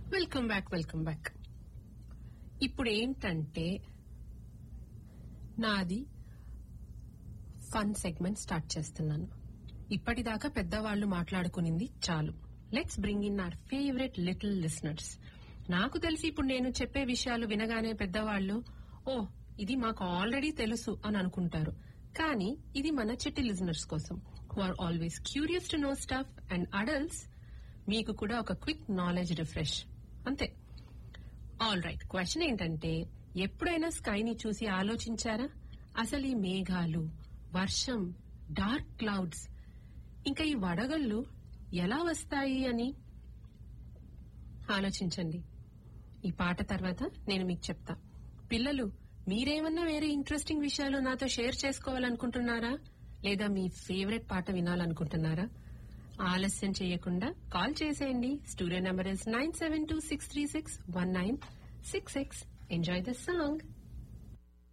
welcome back welcome back ఇప్పుడు ఏంటంటే నాది ఫన్ సెగ్మెంట్ స్టార్ట్ చేస్తున్నాను ఇప్పటిదాకా పెద్దవాళ్లు మాట్లాడుకునింది చాలు let's bring in our favourite little listeners నాకు తెలిసి ఇప్పుడు నేను చెప్పే విషయాలు వినగానే పెద్దవాళ్లు ఓ ఇది మాకు ఆల్రెడీ తెలుసు అని అనుకుంటారు కానీ ఇది మన చిట్టి లిజనర్స్ కోసం who are always curious to know stuff and adults మీకు కూడా ఒక క్విక్ నాలెడ్జ్ రిఫ్రెష్ అంతే ఆల్ రైట్ క్వశ్చన్ ఏంటంటే ఎప్పుడైనా స్కైని చూసి ఆలోచించారా అసలు ఈ మేఘాలు వర్షం డార్క్ క్లౌడ్స్ ఇంకా ఈ వడగళ్ళు ఎలా వస్తాయి అని ఆలోచించండి ఈ పాట తర్వాత నేను మీకు చెప్తా పిల్లలు మీరేమన్నా వేరే ఇంట్రెస్టింగ్ విషయాలు నాతో షేర్ చేసుకోవాలనుకుంటున్నారా లేదా మీ ఫేవరెట్ పాట వినాలనుకుంటున్నారా ఆలస్యం చేయకుండా కాల్ చేసేయండి studio number is nine seven two six three six one nine six six enjoy the song